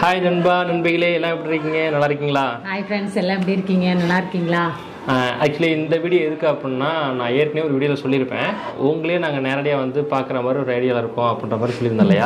Hi நண்பா நண்பிகளே எல்லாம் எப்படி இருக்கீங்க நல்லா இருக்கீங்களா ஹாய் ஃப்ரெண்ட்ஸ் எல்லாம் எப்படி இருக்கீங்க நல்லா இருக்கீங்களா ஆக்சுவலி இந்த வீடியோ எதுக்கு அப்படின்னா நான் ஏற்கனவே ஒரு வீடியோவில் சொல்லியிருப்பேன் உங்களே நாங்கள் நேரடியாக வந்து பார்க்குற மாதிரி ஒரு ஐடியாவில் இருக்கோம் அப்படின்ற மாதிரி சொல்லியிருந்தோம் இல்லையா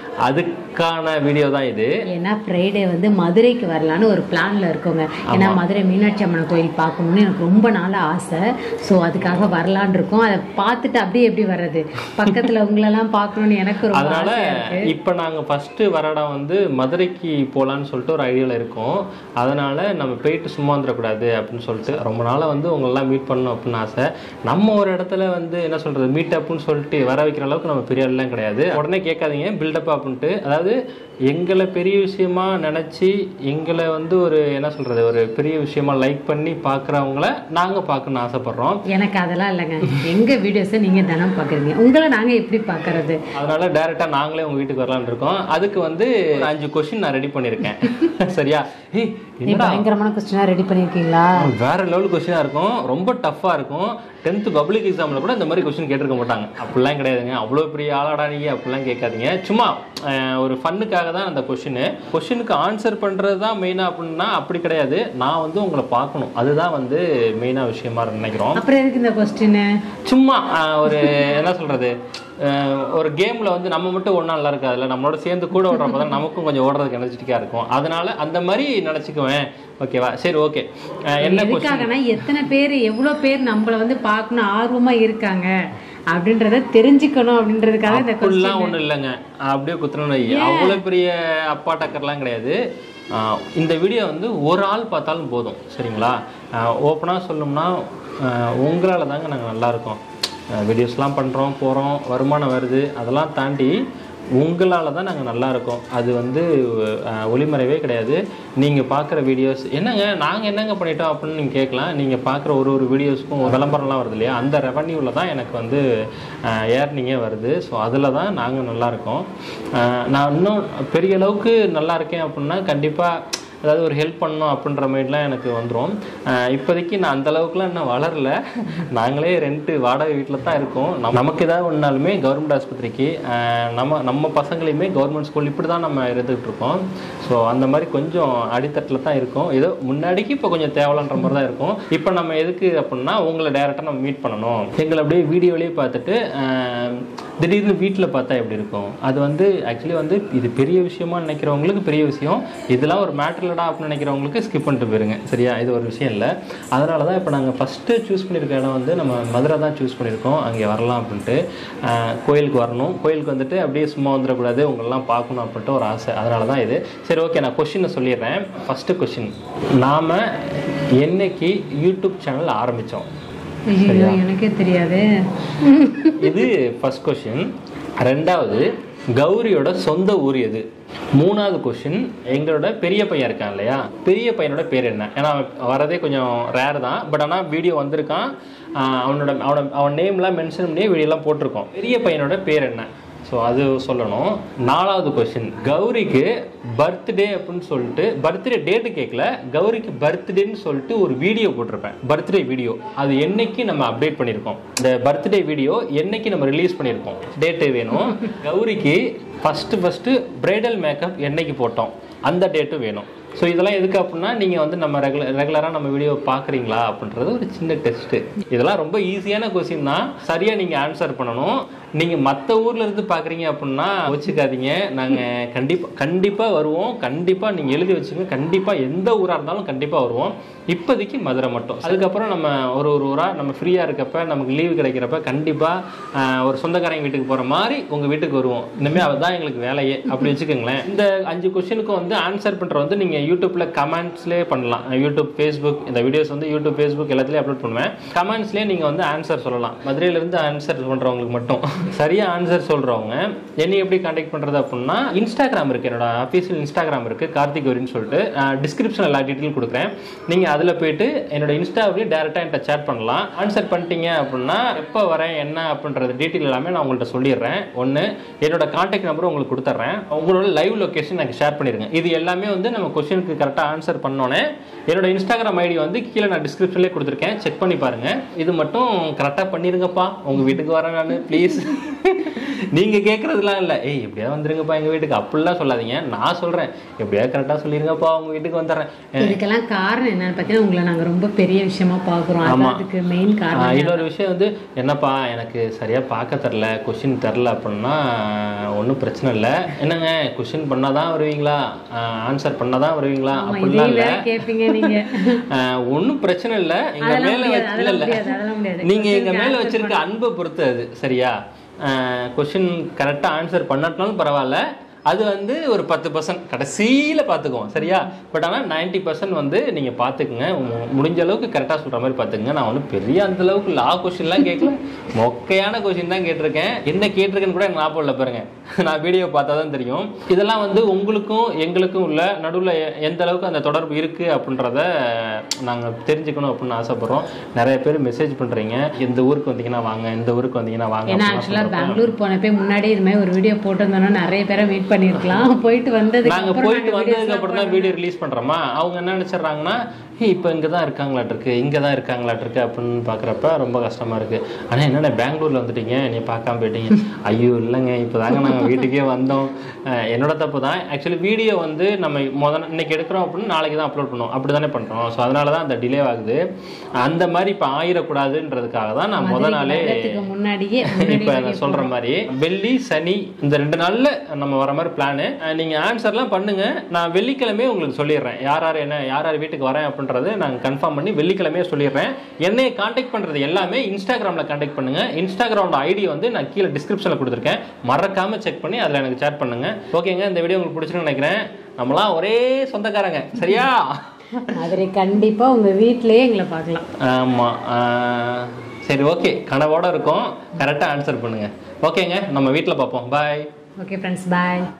அதுக்கான வீடியோ தான் இது ஏன்னா ஃப்ரைடே வந்து மதுரைக்கு வரலான்னு ஒரு பிளான்ல இருக்கோங்க ஏன்னா மதுரை மீனாட்சி அம்மன் கோயில் பார்க்கணும்னு எனக்கு ரொம்ப நாள் ஆசை ஸோ அதுக்காக வரலான் இருக்கோம் அதை பார்த்துட்டு அப்படியே எப்படி வர்றது பக்கத்தில் உங்களெல்லாம் பார்க்கணும்னு எனக்கு ரொம்ப அதனால ஆசையா இருக்கு இப்போ நாங்கள் ஃபஸ்ட்டு வர இடம் வந்து மதுரைக்கு போகலான்னு சொல்லிட்டு ஒரு ஐடியாவில் இருக்கோம் அதனால நம்ம போயிட்டு சும்மா வந்துடக்கூடாது அப்படின்னு சொல்லிட்டு ரொம்ப நாளாக வந்து உங்களெல்லாம் மீட் பண்ணணும் அப்படின்னு ஆசை நம்ம ஒரு இடத்துல வந்து என்ன சொல்கிறது மீட் அப்னு சொல்லிட்டு வர வைக்கிற அளவுக்கு நம்ம பெரிய ஆள்லாம் கிடையாது உடனே கேட்காதீங்க பில்டப் அப்படின்ட்டு அதாவது எங்களை பெரிய விஷயமா நினச்சி எங்களை வந்து ஒரு என்ன சொல்கிறது ஒரு பெரிய விஷயமா லைக் பண்ணி பார்க்குறவங்கள நாங்கள் பார்க்கணும்னு ஆசைப்பட்றோம் எனக்கு அதெல்லாம் இல்லைங்க எங்க வீடியோஸை நீங்க தினம் பார்க்குறீங்க உங்களை நாங்க எப்படி பார்க்கறது அதனால டைரக்டா நாங்களே உங்க வீட்டுக்கு வரலாம்னு இருக்கோம் அதுக்கு வந்து ஒரு அஞ்சு கொஸ்டின் நான் ரெடி பண்ணியிருக்கேன் சரியா ஏய் நீ என்னடா பயங்கரமான கொஸ்டினா ரெடி பண்ணியிருக்கீங்களா வேற லெவல் கொஸ்டினா இருக்கும் ரொம்ப டஃப்பா இருக்கும் டென்த்து பப்ளிக் எக்ஸாம்ல கூட இந்த மாதிரி கொஸ்டின் கேட்டிருக்க மாட்டாங்க அப்படிலாம் கிடையாதுங்க அவ்வளோ பெரிய ஆளாடா நீங்க அப்படிலாம் கேட்காதீங்க சும்மா அஹ், ஒரு ஃபன்னுக்காக தான் அந்த கொஷின் கொஷினுக்கு ஆன்சர் பண்றது தான் மெயினாக அப்படின்னா அப்படி கிடையாது நான் வந்து உங்களை பார்க்கணும் அதுதான் வந்து மெயினாக விஷயமா நினைக்கிறோம் அப்புறம் எதுக்கு இந்த கொஸ்டின் சும்மா ஆஹ், ஒரு என்ன சொல்றது ஆஹ், ஒரு கேம்ல வந்து நம்ம மட்டும் ஒன்றா நல்லா இருக்காதுல்ல நம்மளோட சேர்ந்து கூட ஓடுறப்ப தான் நமக்கும் கொஞ்சம் ஓடுறதுக்கு எனர்ஜெட்டிக்காக இருக்கும் அதனால அந்த மாதிரி நினச்சிக்குவேன் ஓகேவா சரி ஓகே என்ன கொஸ்டின் எதுக்காகனா எத்தனை பேர் எவ்வளோ பேர் நம்மள வந்து பார்க்கணும் ஆர்வமா இருக்காங்க அப்படின்றத தெரிஞ்சுக்கணும் அப்படின்றதுக்காக இந்த அப்படிலாம் ஒன்றும் இல்லைங்க அப்படியே குத்துறோம் அவ்வளோ பெரிய அப்பா டக்கர்லாம் கிடையாது ஆஹ், இந்த வீடியோ வந்து ஒரு ஆள் பார்த்தாலும் போதும் சரிங்களா ஓப்பனாக சொல்லணும்னா உங்களால் தாங்க நாங்கள் நல்லா இருக்கோம் வீடியோஸ்லாம் பண்ணுறோம் போகிறோம் வருமானம் வருது அதெல்லாம் தாண்டி உங்களால் தான் நாங்கள் நல்லா இருக்கோம் அது வந்து அஹ், ஒளிமறைவே கிடையாது நீங்கள் பார்க்குற வீடியோஸ் என்னங்க நாங்கள் என்னங்க பண்ணிட்டோம் அப்படின்னு நீங்கள் கேட்கலாம் நீங்கள் பார்க்குற ஒரு ஒரு வீடியோஸ்க்கும் விளம்பரம்லாம் வருது இல்லையா அந்த ரெவன்யூவில் தான் எனக்கு வந்து ஏர்னிங்கே வருது ஸோ அதில் தான் நாங்கள் நல்லா இருக்கோம் அஹ், நான் இன்னும் பெரிய அளவுக்கு நல்லா இருக்கேன் அப்படின்னா கண்டிப்பாக அதாவது ஒரு ஹெல்ப் பண்ணணும் அப்படின்ற மாதிரிலாம் எனக்கு வந்துடும் இப்போதைக்கு நான் அந்த அளவுக்குலாம் இன்னும் வளரல நாங்களே ரெண்ட்டு வாடகை வீட்டில் தான் இருக்கோம் நம்ம- நமக்கு ஏதாவது ஒன்றாலுமே கவர்மெண்ட் ஆஸ்பத்திரிக்கு அஹ், நம்ம நம்ம பசங்களையுமே கவர்மெண்ட் ஸ்கூல் இப்படி தான் நம்ம இருந்துகிட்டு இருக்கோம் ஸோ அந்த மாதிரி கொஞ்சம் அடித்தட்டில் தான் இருக்கும் ஏதோ முன்னாடிக்கு இப்போ கொஞ்சம் தேவலான்ற மாதிரி தான் இருக்கும் இப்போ நம்ம எதுக்கு அப்படின்னா உங்களை டேரெக்டாக நம்ம மீட் பண்ணணும் எங்களை அப்படியே வீடியோலேயே பார்த்துட்டு அஹ், திடீர்னு வீட்டில் பார்த்தா எப்படி இருக்கும் அது வந்து ஆக்சுவலி வந்து இது பெரிய விஷயமா நினைக்கிறவங்களுக்கு பெரிய விஷயம் இதெல்லாம் ஒரு மேட்டர் இல்லடா அப்படின்னு நினைக்கிறவங்களுக்கு ஸ்கிப் பண்ணிட்டு போயிருங்க சரியா இது ஒரு விஷயம் இல்லை அதனால தான் இப்போ நாங்கள் ஃபஸ்ட்டு சூஸ் பண்ணியிருக்க இடம் வந்து நம்ம மதுரை தான் சூஸ் பண்ணியிருக்கோம் அங்கே வரலாம் அப்படின்ட்டு அஹ், கோயிலுக்கு வரணும் கோயிலுக்கு வந்துட்டு அப்படியே சும்மா வந்துடக்கூடாது உங்களெல்லாம் பார்க்கணும் அப்படின்ட்டு ஒரு ஆசை அதனால தான் இது சரி ஓகே நான் கொஷினை சொல்லிடுறேன் ஃபஸ்ட்டு கொஷின் நாம் என்னைக்கு யூடியூப் சேனல் ஆரம்பித்தோம் ஐயோ எனக்கே தெரியாது இது ஃபர்ஸ்ட் கொஷின் ரெண்டாவது கௌரியோட சொந்த ஊர் எது மூணாவது கொஷின் எங்களோட பெரிய பையன் இருக்கான் இல்லையா பெரிய பையனோட பேர் என்ன ஏன்னா அவன் வரதே கொஞ்சம் ரேர் தான் பட் ஆனால் வீடியோ வந்திருக்கான் ஆஹ் அவனோட அவனோட அவன் நேம்லாம் மென்ஷன் பண்ணி வீடியோலாம் போட்டிருக்கோம் பெரிய பையனோட பேர் என்ன ஸோ அது சொல்லணும் நாலாவது கொஷின் கௌரிக்கு பர்த்டே அப்படின்னு சொல்லிட்டு பர்த்டே டேட்டு கேட்கல கௌரிக்கு பர்த்டேன்னு சொல்லிட்டு ஒரு வீடியோ போட்டிருப்பேன் பர்த்டே வீடியோ அது என்னைக்கு நம்ம அப்டேட் பண்ணியிருக்கோம் இந்த பர்த்டே வீடியோ என்னைக்கு நம்ம ரிலீஸ் பண்ணியிருக்கோம் டேட்டு வேணும் கௌரிக்கு ஃபஸ்ட்டு ஃபஸ்ட்டு பிரைடல் மேக்கப் என்னைக்கு போட்டோம் அந்த டேட்டும் வேணும் ஸோ இதெல்லாம் எதுக்கு அப்படின்னா நீங்கள் வந்து நம்ம ரெகுலர் ரெகுலராக நம்ம வீடியோ பார்க்குறீங்களா அப்படின்றது ஒரு சின்ன டெஸ்ட்டு இதெல்லாம் ரொம்ப ஈஸியான கொஸ்டின் தான் சரியாக நீங்கள் ஆன்சர் பண்ணணும் நீங்கள் மற்ற ஊரில் இருந்து பார்க்குறீங்க அப்படின்னா வச்சுக்காதீங்க நாங்கள் கண்டிப்பாக கண்டிப்பாக வருவோம் கண்டிப்பாக நீங்கள் எழுதி வச்சுங்க கண்டிப்பாக எந்த ஊராக இருந்தாலும் கண்டிப்பாக வருவோம் இப்போதைக்கு மதுரை மட்டும் அதுக்கப்புறம் நம்ம ஒரு ஒரு ஊராக நம்ம ஃப்ரீயாக இருக்கப்ப நமக்கு லீவு கிடைக்கிறப்ப கண்டிப்பாக ஒரு சொந்தக்காரங்க வீட்டுக்கு போகிற மாதிரி உங்கள் வீட்டுக்கு வருவோம் இனிமேல் அதுதான் எங்களுக்கு வேலையே அப்படி வச்சுக்கோங்களேன் இந்த அஞ்சு கொஸ்டினுக்கும் வந்து ஆன்சர் பண்ணுற வந்து நீங்கள் யூடியூப்பில் கமெண்ட்ஸ்லேயே பண்ணலாம் யூடியூப் ஃபேஸ்புக் இந்த வீடியோஸ் வந்து யூடியூப் ஃபேஸ்புக் எல்லாத்துலேயும் அப்லோட் பண்ணுவேன் கமெண்ட்ஸ்லேயே நீங்கள் வந்து ஆன்சர் சொல்லலாம் மதுரையிலேருந்து ஆன்சர் பண்ணுறவங்களுக்கு மட்டும் சரியாக ஆன்சர் சொல்கிறவங்க என்னை எப்படி காண்டாக்ட் பண்ணுறது அப்படின்னா இன்ஸ்டாகிராம் இருக்குது என்னோட அஃபீஷியல் இன்ஸ்டாகிராம் இருக்குது கார்த்திக் கௌரின்னு சொல்லிட்டு டிஸ்கிரிப்ஷன் எல்லா டீட்டெயில் கொடுக்குறேன் நீங்கள் அதில் போயிட்டு என்னோட இன்ஸ்டாவிலேயே டேரெக்டாக என்கிட்ட சேட் பண்ணலாம் ஆன்சர் பண்ணிட்டீங்க அப்படின்னா எப்போ வரேன் என்ன அப்படின்றது டீட்டெயில் எல்லாமே நான் உங்கள்கிட்ட சொல்லிடுறேன் ஒன்று என்னோட காண்டாக்ட் நம்பர் உங்களுக்கு கொடுத்துட்றேன் உங்களோட லைவ் லொக்கேஷன் எனக்கு ஷேர் பண்ணிடுங்க இது எல்லாமே வந்து நம்ம கொஸ்டினுக்கு கரெக்டாக ஆன்சர் பண்ணோன்னே என்னோட இன்ஸ்டாகிராம் ஐடி வந்து கீழே நான் டிஸ்கிரிப்ஷன்லேயே கொடுத்துருக்கேன் செக் பண்ணி பாருங்க இது மட்டும் கரெக்டாக பண்ணிருங்கப்பா உங்கள் வீட்டுக்கு வரேன் நான் ப்ளீஸ் நீங்கள் கேட்குறதுலாம் இல்லை ஏய் எப்படியா வந்துருங்கப்பா எங்கள் வீட்டுக்கு அப்படிலாம் சொல்லாதீங்க நான் சொல்கிறேன் எப்படியா கரெக்டாக சொல்லிருங்கப்பா உங்கள் வீட்டுக்கு வந்துடுறேன் இதுக்கெல்லாம் காரணம் என்னன்னு பார்த்தீங்கன்னா உங்களை நாங்க ரொம்ப பெரிய விஷயமா பார்க்குறோம் அதான் அதுக்கு மெயின் காரணம் ஆஹ் இன்னொரு விஷயம் வந்து என்னப்பா எனக்கு சரியா பார்க்க தெரில கொஷின் தெரில அப்படின்னா ஒன்றும் பிரச்சனை இல்லை என்னங்க கொஷின் பண்ணாதான் தான் வருவீங்களா ஆன்சர் பண்ணாதான் தான் வருவீங்களா ஆமா, அப்படிலாம் இதே இல்லை வேற கேட்பீங்க நீங்க ஒன்றும் பிரச்சனை இல்லை எங்க அதெல்லாம் மேல முடியாது, வச்சு அதெல்லாம் இல்ல முடியாது, அதெல்லாம் முடியாது. நீங்க எங்க Question மேல answer வச்சிருக்க அன்பை பொறுத்து அது சரியா கொஷின் கரெக்டாக ஆன்சர் பண்ணாட்டினாலும் பரவாயில்ல அது வந்து ஒரு பத்து பர்சன்ட் கடைசியில் பார்த்துக்குவோம் சரியா பட் ஆனால் நைன்டி பர்சன்ட் வந்து நீங்கள் பார்த்துக்குங்க மு- முடிஞ்ச அளவுக்கு கரெக்டாக சொல்கிற மாதிரி பார்த்துக்குங்க நான் ஒன்றும் பெரிய அந்த அளவுக்கு லா கொஷின்லாம் கேட்கல மொக்கையான கொஷின் தான் கேட்டிருக்கேன் என்ன கேட்டிருக்கேன்னு கூட எனக்கு ஞாபகம் இல்லை பாருங்க நான் வீடியோ பார்த்தா தான் தெரியும் இதெல்லாம் வந்து உங்களுக்கும் எங்களுக்கும் உள்ள நடுவில் எந்த அளவுக்கு அந்த தொடர்பு இருக்குது அப்படின்றத நாங்கள் தெரிஞ்சுக்கணும் அப்படின்னு ஆசைப்படுறோம் நிறைய பேர் மெசேஜ் பண்ணுறீங்க இந்த ஊருக்கு வந்தீங்கன்னா வாங்க இந்த ஊருக்கு வந்தீங்கன்னா வாங்க ஏன்னா அப்படிலாம் ஆக்சுவலா பெங்களூர் போனப்பே முன்னாடி இது மாதிரி ஒரு வீடியோ போட்டிருந்தோம்னா நிறைய பேரை மீட் பண்ணிருக்கலாம் போயிட்டு வந்ததுக்கு நாங்க அப்புறம் போயிட்டு நாங்க வந்ததுக்கு videos அப்புறம் தான் வீடியோ ரிலீஸ் பண்றோமா அவங்க என்ன நினைச்சிடுறாங்கன்னா "ஏய், இப்போ இங்க தான் இருக்காங்களாட்டு இருக்கு இங்க தான் இருக்காங்களாட்டு இருக்கு அப்படின்னு பாக்குறப்ப ரொம்ப கஷ்டமா இருக்கு ஆனா என்னடா பெங்களூர்ல வந்துட்டீங்க நீ பார்க்காம போயிட்டீங்க ஐயோ இல்லைங்க இப்போதாங்க நாங்க வீட்டுக்கே வந்தோம் அஹ் என்னோட தப்பு தான் ஆக்சுவலி வீடியோ வந்து நம்ம முதல் இன்னைக்கு எடுக்கிறோம் அப்படின்னு நாளைக்கு தான் அப்லோட் பண்ணுவோம் அப்படி தானே பண்றோம் ஸோ அதனால தான் அந்த டிலே ஆகுது அந்த மாதிரி இப்போ ஆயிடக்கூடாதுன்றதுக்காக தான் நான் முத நாளே வர்றதுக்கு முன்னாடியே முன்னாடி இப்போ நான் சொல்ற மாதிரி வெள்ளி சனி இந்த ரெண்டு நாள்ல நம்ம வர மாதிரி பிளானு நீங்க ஆன்சர்லாம் பண்ணுங்க நான் வெள்ளிக்கிழமையே உங்களுக்கு சொல்லிடுறேன் யார் யார் என்ன யார் யார் வீட்டுக்கு வரேன் அப்படின்றது நான் கன்ஃபார்ம் பண்ணி வெள்ளிக்கிழமையே சொல்லிடுறேன் என்னைய காண்டாக்ட் பண்றது எல்லாமே இன்ஸ்டாகிராம்ல காண்டாக்ட் பண்ணுங்க இன்ஸ்டாகிராமோட ஐடி வந்து நான் கீழே டிஸ்கிரிப்ஷன்ல கொடுத்துருக்கேன் மறக்காம செக் பண்ணி அதுல எனக்கு சேட் பண்ணுங்க ஓகேங்க இந்த வீடியோ உங்களுக்கு பிடிச்சிருக்குன்னு நினைக்கிறேன் நம்மளாம் ஒரே சொந்தக்காரங்க சரியா மாதிரி கண்டிப்பா உங்க வீட்லயே எங்களை பார்க்கலாம் ஆமா ஆஹ், சரி ஓகே கனவோட இருக்கும் கரெக்டாக ஆன்சர் பண்ணுங்க ஓகேங்க நம்ம வீட்டில் பார்ப்போம் பாய் ஓகே ஃப்ரெண்ட்ஸ் பாய்